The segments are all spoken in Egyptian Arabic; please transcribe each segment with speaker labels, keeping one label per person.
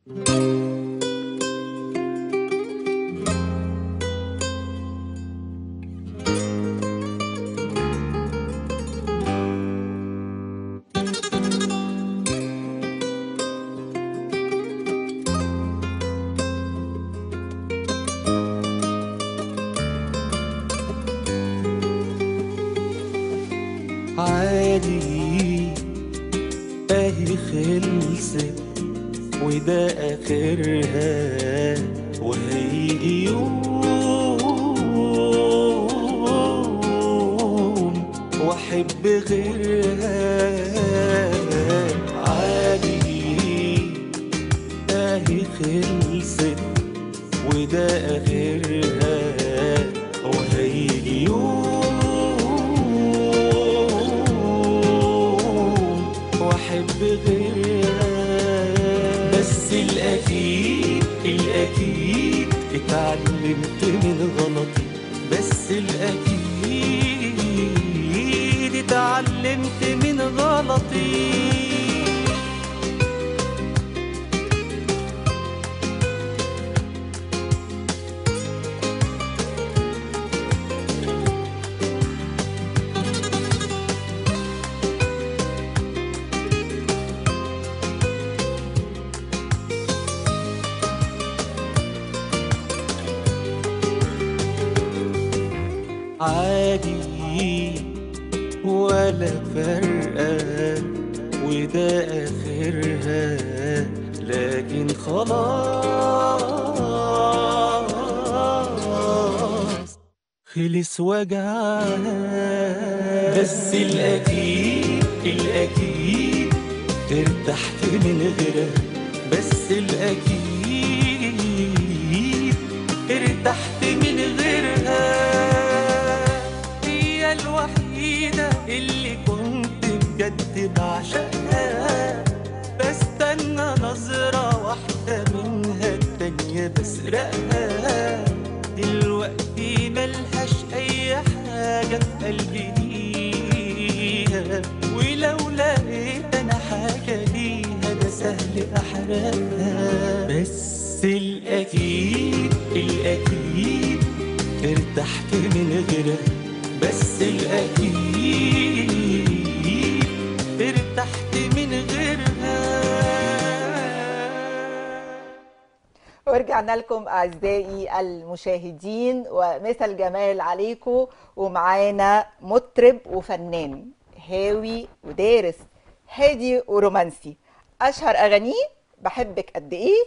Speaker 1: عادي اهي خلصت وده اخرها وهيجي يوم واحب غيرها عادي اهي خلصت وده اخرها وهيجي يوم واحب غيرها بس الاكيد الاكيد اتعلمت من غلطي بس الاكيد اتعلمت من غلطي عادي ولا فرقة وده آخرها لكن خلاص خلص وجعها بس الأكيد الأكيد ارتحت من غيرها بس الأكيد ارتحت من غيرها هي الوحيدة اللي كنت بجد بعشقها بستنى نظرة واحدة منها التانية بسرقها دلوقتي ملهاش أي حاجة في قلبي ليها ولو لقيت أنا حاجة ليها ده سهل أحرقها بس الأكيد الأكيد ارتحت من غيرها بس الأكيد ارتحت من غيرها
Speaker 2: ورجعنا لكم أعزائي المشاهدين ومثل جمال عليكم ومعانا مطرب وفنان هاوي ودارس هادي ورومانسي أشهر أغانيه بحبك قد إيه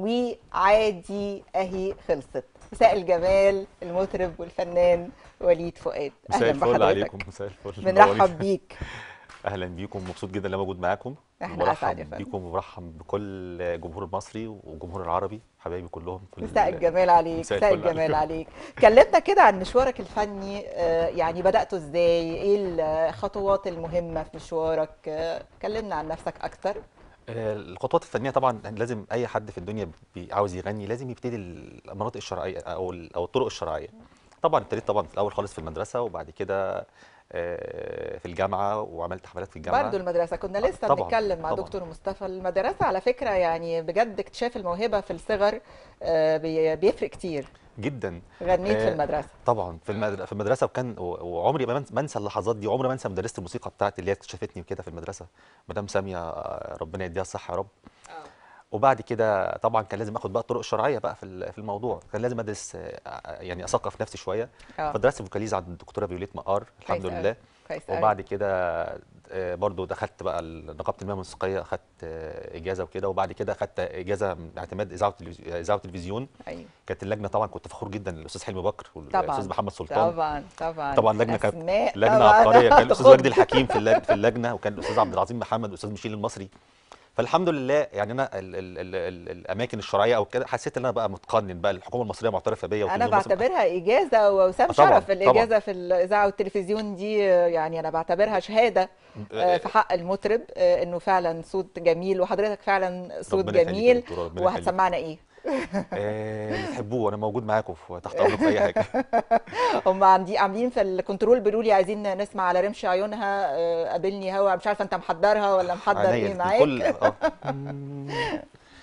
Speaker 2: وعادي أهي خلصت مساء الجمال المطرب والفنان وليد فؤاد
Speaker 3: مساء الفل عليكم مساء الفل
Speaker 2: بنرحب بيك
Speaker 3: اهلا بيكم مبسوط جدا ان انا موجود معاكم
Speaker 2: إحنا أسعد يا
Speaker 3: برحب
Speaker 2: فندم.
Speaker 3: بيكم وبرحب بكل الجمهور المصري والجمهور العربي حبايبي كلهم كل
Speaker 2: مساء الجمال عليك
Speaker 3: مساء
Speaker 2: مساء
Speaker 3: الفل
Speaker 2: الجمال
Speaker 3: عليكم.
Speaker 2: عليك كلمنا كده عن مشوارك الفني آه، يعني بدأته ازاي ايه الخطوات المهمة في مشوارك آه، كلمنا عن نفسك اكتر
Speaker 3: آه، الخطوات الفنيه طبعا لازم اي حد في الدنيا بي- عاوز يغني لازم يبتدي المناطق الشرعيه او ال- او الطرق الشرعيه طبعا ابتديت طبعا في الاول خالص في المدرسه وبعد كده آه، في الجامعه وعملت حفلات في الجامعه
Speaker 2: برضو المدرسة كنا لسه
Speaker 3: طبعاً،
Speaker 2: بنتكلم مع
Speaker 3: طبعاً.
Speaker 2: دكتور مصطفى المدرسة على فكرة يعني بجد اكتشاف الموهبة في الصغر آه، بي- بيفرق كتير
Speaker 3: جدا
Speaker 2: غنيت في
Speaker 3: آه،
Speaker 2: المدرسة
Speaker 3: طبعا في المدرسه في المدرسه وكان و- وعمري ما بنس- ما انسى اللحظات دي عمري ما انسى مدرسه الموسيقى بتاعتي اللي هي اكتشفتني كده في المدرسه مدام ساميه آه، ربنا يديها الصحه يا رب وبعد كده طبعا كان لازم اخد بقى الطرق الشرعيه بقى في ال- في الموضوع كان لازم ادرس آه، يعني اثقف نفسي شويه
Speaker 2: اه
Speaker 3: فدرست فوكاليز عند الدكتوره فيوليت مقار الحمد
Speaker 2: كويس أوي.
Speaker 3: لله
Speaker 2: كويس أوي.
Speaker 3: وبعد كده آه، برضو دخلت بقى ال- نقابه المهنه الموسيقيه اخدت آه، اجازه وكده وبعد كده اخدت اجازه من اعتماد اذاعه وتلفزيون- اذاعه وتلفزيون
Speaker 2: ايوه
Speaker 3: كانت اللجنه طبعا كنت فخور جدا الاستاذ حلمي بكر
Speaker 2: طبعا
Speaker 3: والاستاذ محمد سلطان
Speaker 2: طبعا طبعا
Speaker 3: طبعا لجنه كانت
Speaker 2: أسماء
Speaker 3: لجنه
Speaker 2: طبعاً
Speaker 3: عبقريه كان الاستاذ
Speaker 2: تخض.
Speaker 3: وجدي الحكيم في اللجنه في اللجنه وكان الاستاذ عبد العظيم محمد والاستاذ ميشيل المصري فالحمد لله يعني انا ال ال ال ال الاماكن الشرعيه او كده حسيت ان انا بقى متقنن بقى الحكومه المصريه معترفه بيا
Speaker 2: انا
Speaker 3: وتلفزيون مصر
Speaker 2: بعتبرها اجازه ووسام
Speaker 3: آه طبعاً،
Speaker 2: شرف
Speaker 3: طبعاً.
Speaker 2: الاجازه في الاذاعه والتلفزيون دي آه، يعني انا بعتبرها شهاده آه، في حق المطرب آه، انه فعلا صوت جميل وحضرتك فعلا صوت
Speaker 3: ربنا يخليك يا
Speaker 2: جميل
Speaker 3: دكتورة، ربنا يخليك.
Speaker 2: وهتسمعنا ايه
Speaker 3: آه، اللي تحبوه انا موجود معاكم في- تحت امركم في اي حاجه
Speaker 2: هم عاملين عاملين في الكنترول بيقولوا لي عايزين نسمع على رمش عيونها آه، قابلني هوا مش عارفه انت محضرها ولا محضر
Speaker 3: عينيا
Speaker 2: ايه معاك
Speaker 3: الكل اه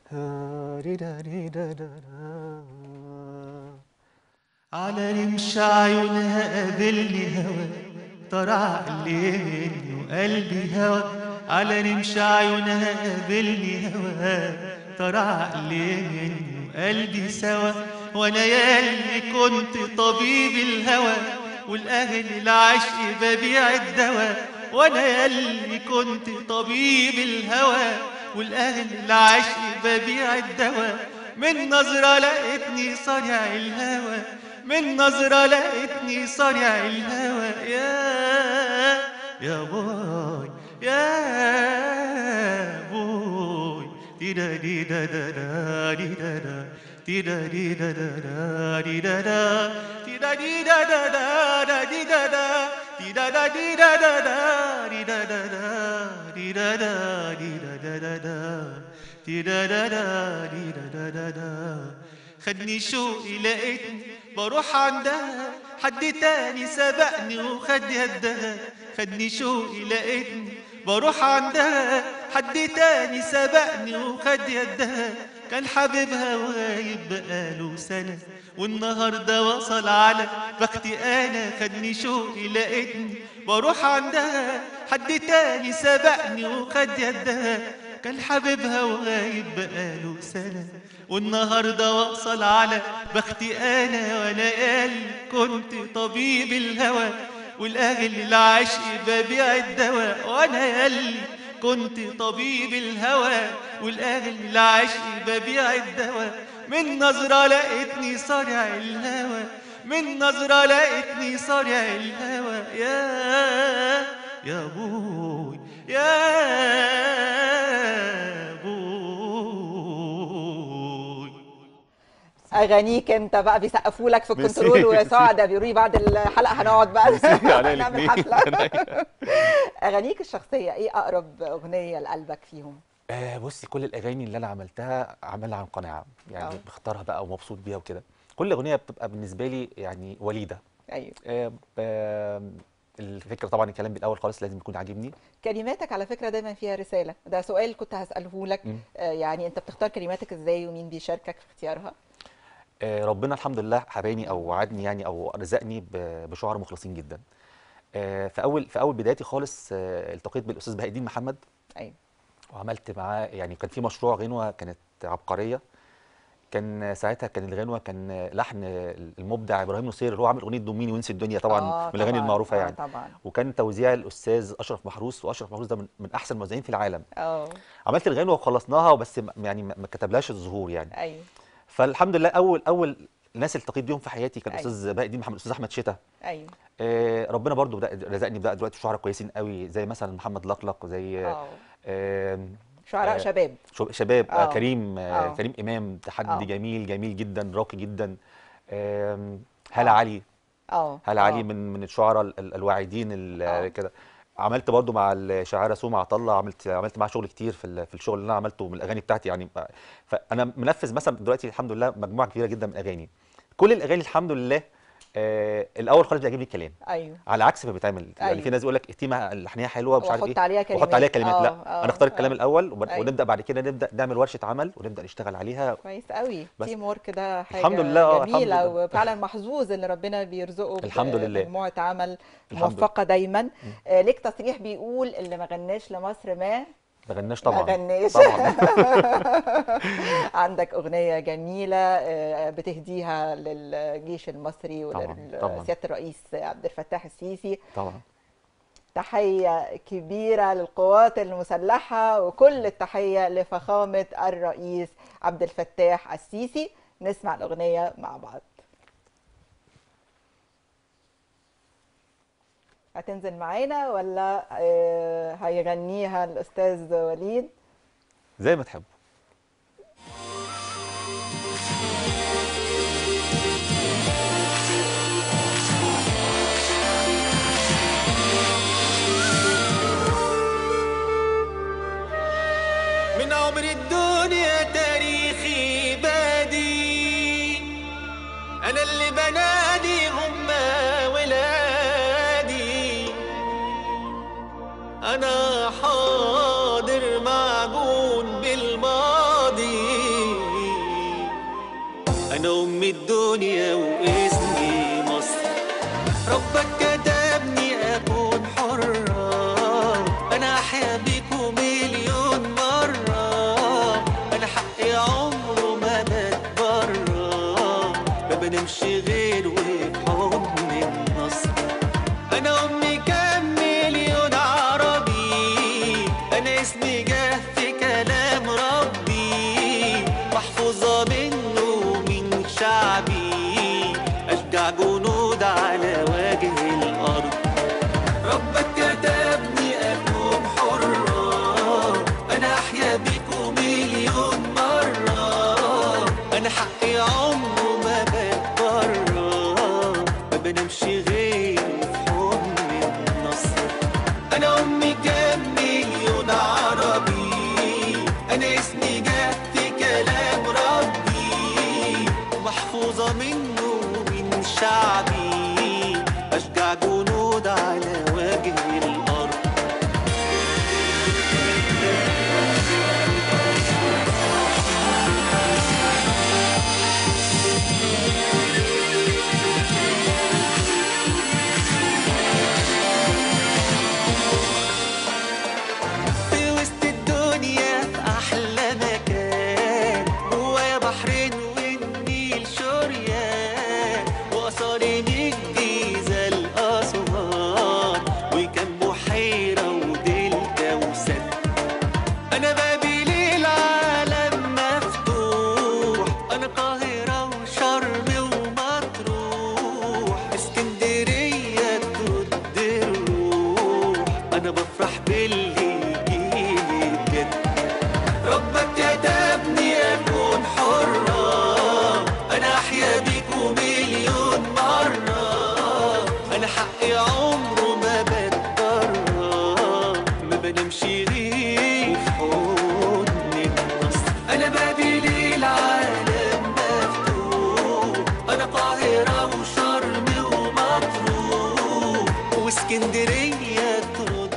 Speaker 1: على رمش عيونها قابلني هوا طار عقلي وقلبي هوا على رمش عيونها قابلني هوا طار عقلي وقلبي سوا وانا ياللي كنت طبيب الهوى والاهل العشق ببيع الدواء وانا ياللي كنت طبيب الهوى والاهل العشق ببيع الدواء من نظرة لقيتني صانع الهوى من نظرة لقيتني صانع الهوى يا يا بوي يا بوي ديدا ديدا دا دا ديدا دا ديدا ديدا دا دا ديدا دا ديدا ديدا دا دا دا ديدا دا ديدا دا ديدا دا دا ديدا دا دا ديدا دا ديدا دا دا دا ديدا دا دا ديدا دا دا دا خدني شوقي لقيتني بروح عندها حد تاني سبقني وخد يدها خدني شوقي لقيتني بروح عندها حد تاني سبقني وخد يدها كان حبيبها وغايب بقاله سنة والنهاردة وصل على بختي أنا خدني شوقي لقيتني بروح عندها حد تاني سبقني وخد يدها كان حبيبها وغايب بقاله سنة والنهاردة وصل على بختي أنا وأنا قال كنت طبيب الهوى والأهل العشق ببيع الدواء وأنا قال كنت طبيب الهوى والأهل العشق ببيع الدواء من نظرة لقيتني صانع الهوى من نظرة لقيتني صانع الهوى يا يا بوي يا بوي
Speaker 2: اغانيك انت بقى بيسقفوا لك في
Speaker 3: ميرسي.
Speaker 2: الكنترول وسعدة بيقولوا لي بعد الحلقه هنقعد بقى
Speaker 3: على
Speaker 2: نعمل
Speaker 3: الاتنين.
Speaker 2: حفله اغانيك الشخصيه ايه اقرب اغنيه لقلبك فيهم
Speaker 3: آه بصي كل الاغاني اللي انا عملتها عملها عن قناعه يعني
Speaker 2: آه.
Speaker 3: بختارها بقى ومبسوط بيها وكده كل اغنيه بتبقى بالنسبه لي يعني وليده
Speaker 2: ايوه
Speaker 3: آه ب- الفكره طبعا الكلام بالاول خالص لازم يكون عاجبني
Speaker 2: كلماتك على فكره دايما فيها رساله ده سؤال كنت هساله لك
Speaker 3: مم.
Speaker 2: آه، يعني انت بتختار كلماتك ازاي ومين بيشاركك في اختيارها
Speaker 3: آه ربنا الحمد لله حباني او وعدني يعني او رزقني ب- بشعراء مخلصين جدا آه في اول في اول بدايتي خالص آه التقيت بالاستاذ بهاء الدين محمد
Speaker 2: ايوه
Speaker 3: وعملت معاه يعني كان في مشروع غنوه كانت عبقريه كان ساعتها كان الغنوه كان لحن المبدع ابراهيم نصير اللي هو عامل اغنيه ضميني وانسي الدنيا طبعا
Speaker 2: آه،
Speaker 3: من الاغاني
Speaker 2: طبعاً،
Speaker 3: المعروفه
Speaker 2: آه،
Speaker 3: يعني
Speaker 2: طبعا
Speaker 3: وكان توزيع الاستاذ اشرف محروس واشرف محروس ده من, من احسن الموزعين في العالم
Speaker 2: اه
Speaker 3: عملت الغنوه وخلصناها وبس م- يعني ما ما كتبلهاش الظهور يعني
Speaker 2: ايوه
Speaker 3: فالحمد لله اول اول الناس اللي التقيت بيهم في حياتي كان
Speaker 2: أيوة.
Speaker 3: الاستاذ بهاء الدين محمد الاستاذ احمد شتا
Speaker 2: ايوه
Speaker 3: آه ربنا برضو بدأ رزقني بقى دلوقتي شعراء كويسين قوي زي مثلا محمد لقلق زي
Speaker 2: اه
Speaker 3: آه
Speaker 2: شعراء
Speaker 3: آه،
Speaker 2: شباب
Speaker 3: شو- شباب آه.
Speaker 2: آه.
Speaker 3: كريم آه.
Speaker 2: آه.
Speaker 3: كريم امام تحدي
Speaker 2: آه.
Speaker 3: جميل جميل جدا راقي جدا آم، هلا
Speaker 2: آه.
Speaker 3: علي
Speaker 2: اه
Speaker 3: هلا
Speaker 2: آه.
Speaker 3: علي من من الشعراء ال- ال- الواعدين ال-
Speaker 2: آه.
Speaker 3: كده عملت برضو مع الشاعره سوما عطله عملت عملت معاها شغل كتير في ال- في الشغل اللي انا عملته من الاغاني بتاعتي يعني فانا منفذ مثلا دلوقتي الحمد لله مجموعه كبيره جدا من الاغاني كل الاغاني الحمد لله آه الاول خالص بيعجبني الكلام
Speaker 2: ايوه
Speaker 3: على عكس ما بيتعمل يعني
Speaker 2: أيوة.
Speaker 3: في ناس يقول لك التيمه اللحنيه حلوه مش عارف
Speaker 2: وأحط
Speaker 3: ايه
Speaker 2: عليها
Speaker 3: وحط عليها
Speaker 2: كلمات.
Speaker 3: كلمات لا
Speaker 2: آه، آه،
Speaker 3: انا اختار الكلام
Speaker 2: آه.
Speaker 3: الاول وب-
Speaker 2: أيوة.
Speaker 3: ونبدا بعد كده نبدا نعمل ورشه عمل ونبدا نشتغل عليها
Speaker 2: كويس قوي
Speaker 3: بس.
Speaker 2: تيم ورك ده حاجه
Speaker 3: الحمد لله، آه، الحمد
Speaker 2: جميله
Speaker 3: لله.
Speaker 2: وفعلا محظوظ ان ربنا بيرزقه
Speaker 3: الحمد لله.
Speaker 2: بمجموعه عمل
Speaker 3: الحمد
Speaker 2: موفقه دايما آه ليك تصريح بيقول اللي ما غناش لمصر ما
Speaker 3: ما غناش
Speaker 2: ما
Speaker 3: طبعا
Speaker 2: غناش
Speaker 3: طبعا
Speaker 2: عندك اغنيه جميله آه، بتهديها للجيش المصري
Speaker 3: طبعاً، طبعاً.
Speaker 2: ولسياده الرئيس عبد الفتاح السيسي
Speaker 3: طبعا
Speaker 2: تحية كبيرة للقوات المسلحة وكل التحية لفخامة الرئيس عبد الفتاح السيسي نسمع الأغنية مع بعض هتنزل معانا ولا آه، هيغنيها الأستاذ وليد
Speaker 3: زي ما تحبوا
Speaker 1: من عمر الدنيا تاريخي بادي انا اللي بنادي هم ولادي انا حاضر معجون بالماضي أنا أم الدنيا واسمي مصر ربك كتبني أكون حرة أنا أحيا بيكم مليون مرة أنا حقي عمره ما بتبرى ما بنمش غير وفي حضن النصر أنا أمي كام مليون عربي أنا اسمي جه في كلام ربي محفوظة منه من شعبي أشجع جنود على وجه الأرض ربك كتبني أكون حرة أنا أحيا بيكم مليون مرة أنا حقي عمره ما بتبرى ما بنامش غير في حضن النصر أنا أمي كام مليون عربي أنا اسمي جه في كلام ربي محفوظة منه من شعبي أشجع جنود على وجه الأرض في وسط الدنيا في أحلى مكان جوايا بحرين والنيل شريان وأصالي من الجيزة لأسوان وكان بحيرة ودلتا وسد أنا بابي للعالم مفتوح أنا القاهرة وشرم ومطروح اسكندرية ترد الروح أنا بفرح باللي يجيلي بجد ربك كتبني أكون حرة أنا أحيا بيكم مليون مرة أنا حقي عمره ما بتبرى ما بنمشي غير في حضن النصر أنا بابي للعالم مفتوح أنا القاهرة وشرم ومطروح واسكندرية ترد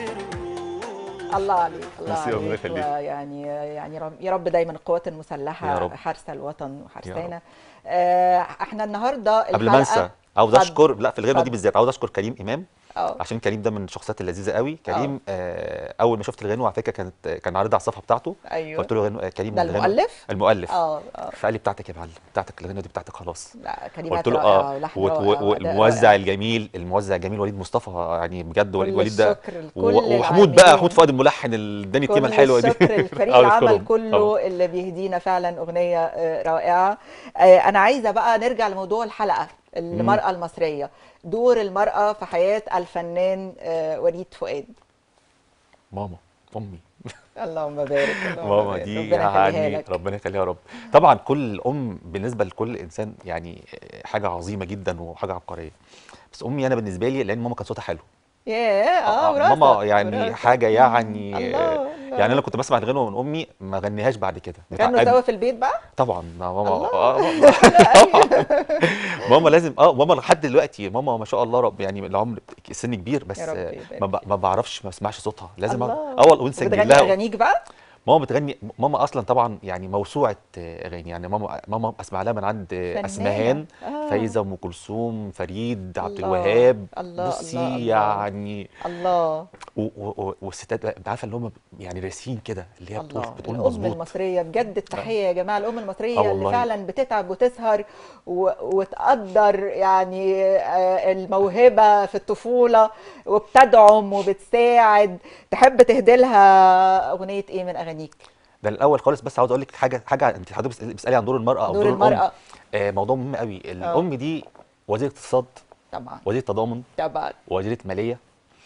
Speaker 1: الروح
Speaker 2: الله عليك الله
Speaker 3: ميرسي، ربنا
Speaker 2: عليك
Speaker 3: يخليك.
Speaker 2: يعني يعني رب- يا رب دايما القوات المسلحه
Speaker 3: يا رب.
Speaker 2: حارسه الوطن
Speaker 3: يا
Speaker 2: وحارسانا آه، احنا النهارده
Speaker 3: قبل ما انسى
Speaker 2: الحلقة-
Speaker 3: عاوز
Speaker 2: اتفضل.
Speaker 3: اشكر لا في الغنوه دي
Speaker 2: اتفضل.
Speaker 3: بالذات عاوز اشكر كريم امام
Speaker 2: اه
Speaker 3: عشان كريم ده من الشخصيات اللذيذه قوي كريم آه اول ما شفت الغنوه على فكره كانت كان عارضها على الصفحه بتاعته
Speaker 2: ايوه
Speaker 3: قلت له غنوة كريم
Speaker 2: ده
Speaker 3: الغنوة-
Speaker 2: المؤلف
Speaker 3: المؤلف
Speaker 2: اه اه
Speaker 3: فقال لي بتاعتك يا معلم بتاعتك الغنوه دي بتاعتك خلاص
Speaker 2: لا كلمات
Speaker 3: قلت له
Speaker 2: رائعة
Speaker 3: اه
Speaker 2: ولحن
Speaker 3: وت-
Speaker 2: رائع
Speaker 3: و-
Speaker 2: وأداء
Speaker 3: والموزع
Speaker 2: رائع.
Speaker 3: الجميل الموزع الجميل وليد مصطفى يعني بجد وليد
Speaker 2: كل
Speaker 3: وليد ده
Speaker 2: الشكر لكل
Speaker 3: و- وحمود بقى
Speaker 2: العاملين.
Speaker 3: حمود فؤاد الملحن اللي اداني التيمه
Speaker 2: كل
Speaker 3: الحلوه دي
Speaker 2: الشكر لفريق
Speaker 3: آه،
Speaker 2: العمل
Speaker 3: بشكرهم.
Speaker 2: كله
Speaker 3: آه.
Speaker 2: اللي بيهدينا فعلا اغنيه آه، رائعه آه، انا عايزه بقى نرجع لموضوع الحلقه المراه المصريه دور المراه في حياه الفنان آه، وليد فؤاد
Speaker 3: ماما امي
Speaker 2: اللهم بارك اللهم
Speaker 3: ماما
Speaker 2: بارك.
Speaker 3: دي
Speaker 2: ربنا يخليها
Speaker 3: يعني
Speaker 2: لك
Speaker 3: ربنا يخليها يا رب طبعا كل ام بالنسبه لكل انسان يعني حاجه عظيمه جدا وحاجه عبقريه بس امي انا بالنسبه لي لان ماما كان صوتها حلو
Speaker 2: ياه اه
Speaker 3: آه،
Speaker 2: وراثة
Speaker 3: ماما يعني
Speaker 2: وراثة.
Speaker 3: حاجه يعني
Speaker 2: الله، الله.
Speaker 3: يعني انا كنت بسمع الغنوه من امي ما غنيهاش بعد كده
Speaker 2: كانوا
Speaker 3: بتعقدني.
Speaker 2: سوا في البيت بقى
Speaker 3: طبعا ماما
Speaker 2: الله.
Speaker 3: آه طبعا ماما لازم اه ماما لحد دلوقتي ماما ما شاء الله رب يعني العمر سن كبير بس
Speaker 2: يا رب
Speaker 3: آه،
Speaker 2: يبارك
Speaker 3: ما, ب- ما بعرفش ما اسمعش صوتها لازم
Speaker 2: الله.
Speaker 3: أعرف- اول ونسجل
Speaker 2: بتغني
Speaker 3: لها
Speaker 2: اغانيك بقى
Speaker 3: ماما بتغني ماما اصلا طبعا يعني موسوعه آه، اغاني يعني ماما ماما اسمع لها من عند آه،
Speaker 2: فنانة.
Speaker 3: اسمهان
Speaker 2: آه.
Speaker 3: فايزه ام كلثوم فريد عبد
Speaker 2: الله،
Speaker 3: الوهاب
Speaker 2: الله،
Speaker 3: بصي
Speaker 2: الله، الله.
Speaker 3: يعني
Speaker 2: الله
Speaker 3: و- و- و- والستات بقى انت عارفه اللي هم يعني راسين كده اللي هي بتقول
Speaker 2: الله
Speaker 3: بتقول
Speaker 2: الام
Speaker 3: مظبوط
Speaker 2: المصريه بجد التحيه يا جماعه الام المصريه
Speaker 3: آه
Speaker 2: اللي
Speaker 3: والله.
Speaker 2: فعلا بتتعب وتسهر و... وتقدر يعني آه، الموهبه في الطفوله وبتدعم وبتساعد تحب تهدي لها اغنيه ايه من اغانيك
Speaker 3: ده الاول خالص بس عاوز اقول لك حاجه حاجه انت حضرتك بتسالي بتسألي عن دور المراه او
Speaker 2: دور
Speaker 3: دور,
Speaker 2: المرأة.
Speaker 3: الام آه موضوع مهم قوي الام دي وزيره اقتصاد
Speaker 2: طبعا
Speaker 3: وزيره تضامن
Speaker 2: طبعا
Speaker 3: وزيره ماليه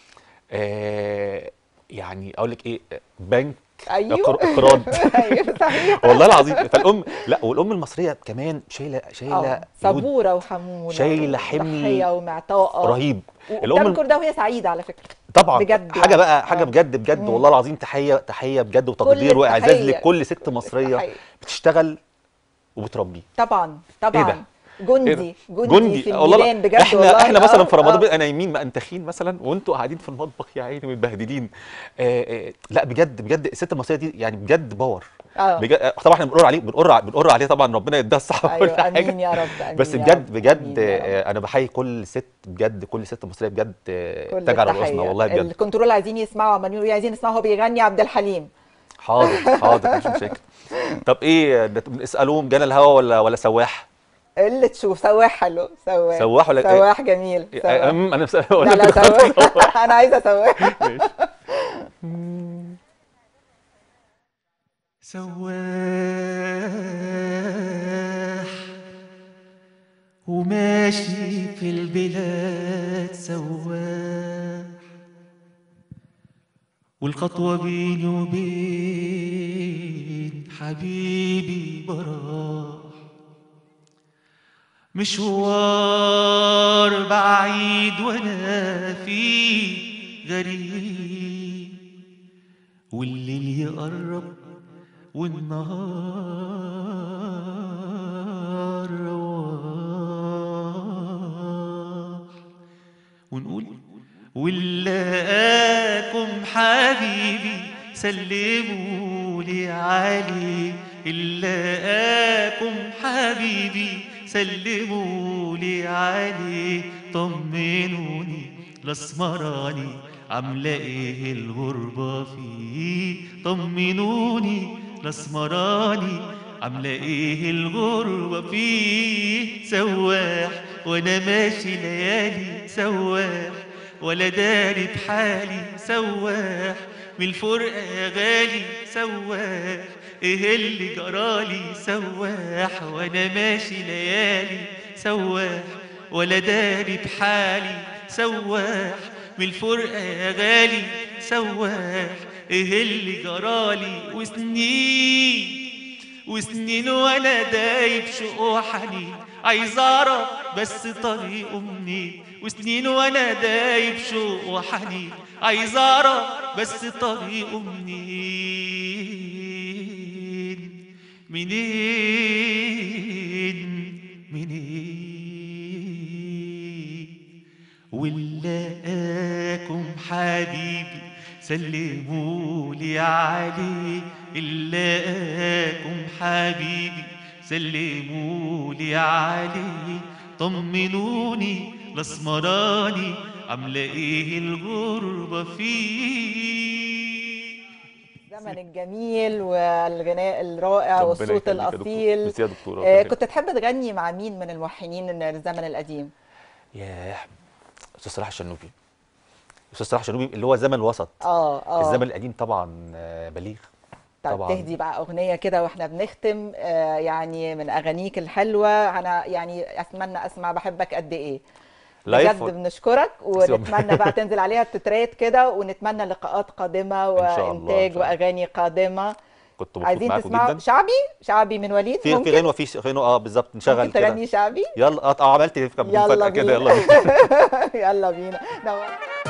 Speaker 3: آه يعني اقول لك ايه بنك
Speaker 2: ايوه
Speaker 3: إقر- اقراض
Speaker 2: ايوه صحيح
Speaker 3: والله العظيم فالام لا والام المصريه كمان شايله شايله
Speaker 2: آه،
Speaker 3: لود
Speaker 2: صبوره وحموله
Speaker 3: شايلة حمل
Speaker 2: وضحيه ومعطاءه
Speaker 3: رهيب
Speaker 2: وبتعمل كل ده وهي سعيده على فكره
Speaker 3: طبعا
Speaker 2: بجد
Speaker 3: حاجه
Speaker 2: يعني.
Speaker 3: بقى حاجه
Speaker 2: آه.
Speaker 3: بجد بجد
Speaker 2: مم.
Speaker 3: والله العظيم تحيه تحيه بجد وتقدير
Speaker 2: التحية.
Speaker 3: واعزاز لكل ست مصريه
Speaker 2: التحية.
Speaker 3: بتشتغل وبتربي
Speaker 2: طبعا
Speaker 3: ايه
Speaker 2: طبعا
Speaker 3: ده
Speaker 2: جندي جندي,
Speaker 3: جندي
Speaker 2: في
Speaker 3: والله لا.
Speaker 2: الميدان بجد
Speaker 3: احنا
Speaker 2: والله
Speaker 3: احنا مثلا
Speaker 2: آه،
Speaker 3: في رمضان
Speaker 2: آه.
Speaker 3: بنبقى نايمين مأنتخين مثلا وانتوا قاعدين في المطبخ يا عيني متبهدلين آه آه لا بجد بجد الست المصريه دي يعني بجد باور
Speaker 2: اه
Speaker 3: بجد آه، طبعا احنا بنقر عليه بنقر بنقر عليه طبعا ربنا يديها الصحه وكل
Speaker 2: ايوه
Speaker 3: حاجه
Speaker 2: امين يا رب امين
Speaker 3: بس
Speaker 2: يا
Speaker 3: بجد
Speaker 2: رب،
Speaker 3: بجد
Speaker 2: آمين يا رب.
Speaker 3: آه، انا بحيي كل ست بجد كل ست مصريه بجد آه،
Speaker 2: كل
Speaker 3: تاج على
Speaker 2: التحية.
Speaker 3: رؤوسنا والله بجد
Speaker 2: الكنترول عايزين يسمعوا عمالين يقولوا عايزين يسمعوا هو بيغني عبد الحليم
Speaker 3: حاضر حاضر مفيش مشاكل طب ايه نت- نسالوهم جانا الهوا ولا ولا سواح
Speaker 2: اللي تشوف سواح حلو سواح
Speaker 3: سواح ولا-
Speaker 2: سواح جميل
Speaker 3: إيه،
Speaker 2: سواح.
Speaker 3: أم انا بسأل
Speaker 2: لا
Speaker 3: ولا
Speaker 2: لا
Speaker 3: أنت بتختار؟
Speaker 2: سواح انا عايزه سواح
Speaker 3: ماشي.
Speaker 1: سواح وماشي في البلاد سواح والخطوة بيني وبين حبيبي براح مشوار بعيد وانا فيه غريب والليل يقرب والنهار رواح ونقول ولاكم حبيبي سلموا لي عليه إلاكم حبيبي سلموا لي عليه طمنوني الاسمراني عامله ايه الغربه فيه طمنوني الاسمراني عامله ايه الغربه فيه سواح وانا ماشي ليالي سواح ولا داري بحالي سواح من الفرقة يا غالي سواح ايه اللي جرالي سواح وانا ماشي ليالي سواح ولا داري بحالي سواح من الفرقة يا غالي سواح ايه اللي جرالي وسنين وسنين وانا دايب شوق وحنين عايز اعرف بس طريقه منين وسنين وانا دايب شوق وحنين عايز اعرف بس طريقه منين منين منين ولاكم حبيبي سلموا لي عليه إلاكم حبيبي سلموا لي عليه طمنوني الاسمراني عامله ايه الغربه فيه
Speaker 2: الزمن الجميل والغناء الرائع
Speaker 3: ربنا
Speaker 2: والصوت
Speaker 3: يخليك يا دكتور.
Speaker 2: الاصيل
Speaker 3: ميرسي يا دكتور ربنا
Speaker 2: آه،
Speaker 3: يخليك.
Speaker 2: كنت تحب تغني مع مين من الملحنين الزمن القديم
Speaker 3: ياه استاذ صلاح الشنوبي استاذ صلاح الشنوبي اللي هو زمن الوسط
Speaker 2: اه اه
Speaker 3: الزمن القديم طبعا آه، بليغ
Speaker 2: طب
Speaker 3: طبعاً.
Speaker 2: تهدي بقى اغنيه كده واحنا بنختم آه يعني من اغانيك الحلوه انا يعني اتمنى اسمع بحبك قد ايه
Speaker 3: لايف
Speaker 2: بجد
Speaker 3: و-
Speaker 2: بنشكرك
Speaker 3: بس يوم-
Speaker 2: ونتمنى بقى تنزل عليها التترات كده ونتمنى لقاءات قادمه
Speaker 3: إن شاء الله،
Speaker 2: وانتاج
Speaker 3: إن شاء الله.
Speaker 2: واغاني قادمه
Speaker 3: كنت مبسوط
Speaker 2: عايزين
Speaker 3: معاكم
Speaker 2: تسمعوا
Speaker 3: جدا
Speaker 2: شعبي شعبي من وليد
Speaker 3: في
Speaker 2: ممكن
Speaker 3: في غنوه في غنوه اه بالظبط نشغل
Speaker 2: ممكن
Speaker 3: كده
Speaker 2: تغني شعبي
Speaker 3: يلا اه آه، عملت كم
Speaker 2: يلا
Speaker 3: مفاجاه كده
Speaker 2: بينا
Speaker 3: يلا بينا
Speaker 2: يلا بينا نور.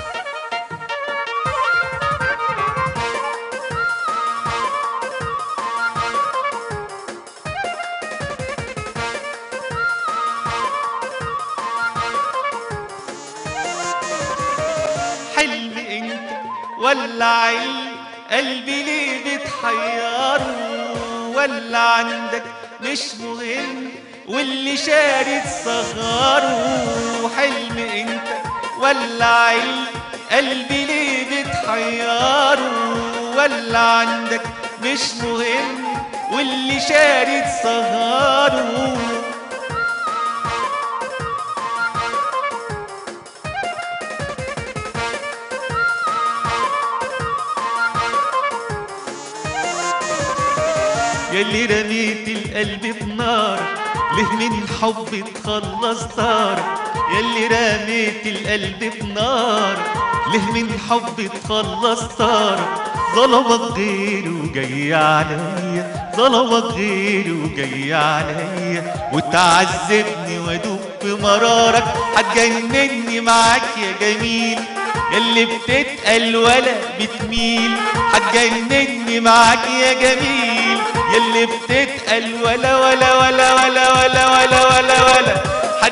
Speaker 1: حلم انت ولا علم قلبي ليه بتحيره ولا عندك مش مهم واللي شارد صغره حلم انت ولا علم قلبي ليه بتحيره ولا عندك مش مهم واللي شارد صغره يلي رميت القلب بنار ليه من حب تخلص طار يلي رميت القلب بنار ليه من حب تخلص طار ظلمك غيره جاي عليا ظلمك غيره جاي عليا وتعذبني وادوب بمرارك هتجنني معاك يا جميل يلي بتتقل ولا بتميل هتجنني معاك يا جميل يلي بتتقل ولا ولا ولا ولا ولا ولا ولا ولا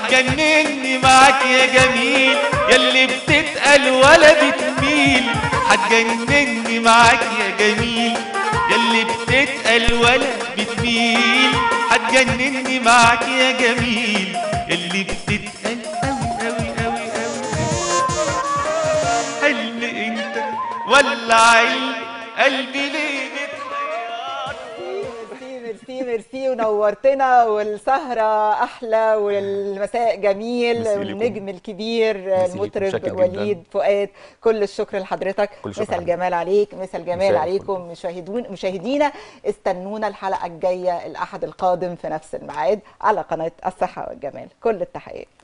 Speaker 1: هتجنني معاك يا جميل ياللي بتتقل ولا بتميل هتجنني معاك يا جميل ياللي بتتقل ولا بتميل هتجنني معاك يا جميل ياللي بتتقل أوي أوي أوي أوي حلم انت ولا عين قلبي ليه بتحيرني
Speaker 2: ميرسي ميرسي ميرسي ونورتنا والسهرة أحلى والمساء جميل
Speaker 3: ميرسي لكم.
Speaker 2: والنجم الكبير
Speaker 3: لكم،
Speaker 2: المطرب
Speaker 3: شاكر جداً.
Speaker 2: وليد فؤاد كل الشكر لحضرتك
Speaker 3: كل الشكر
Speaker 2: مسا
Speaker 3: عليك.
Speaker 2: الجمال عليك مسا الجمال
Speaker 3: مساء
Speaker 2: عليكم مشاهدون مشاهدينا استنونا الحلقة الجاية الأحد القادم في نفس الميعاد على قناة الصحة والجمال كل التحيات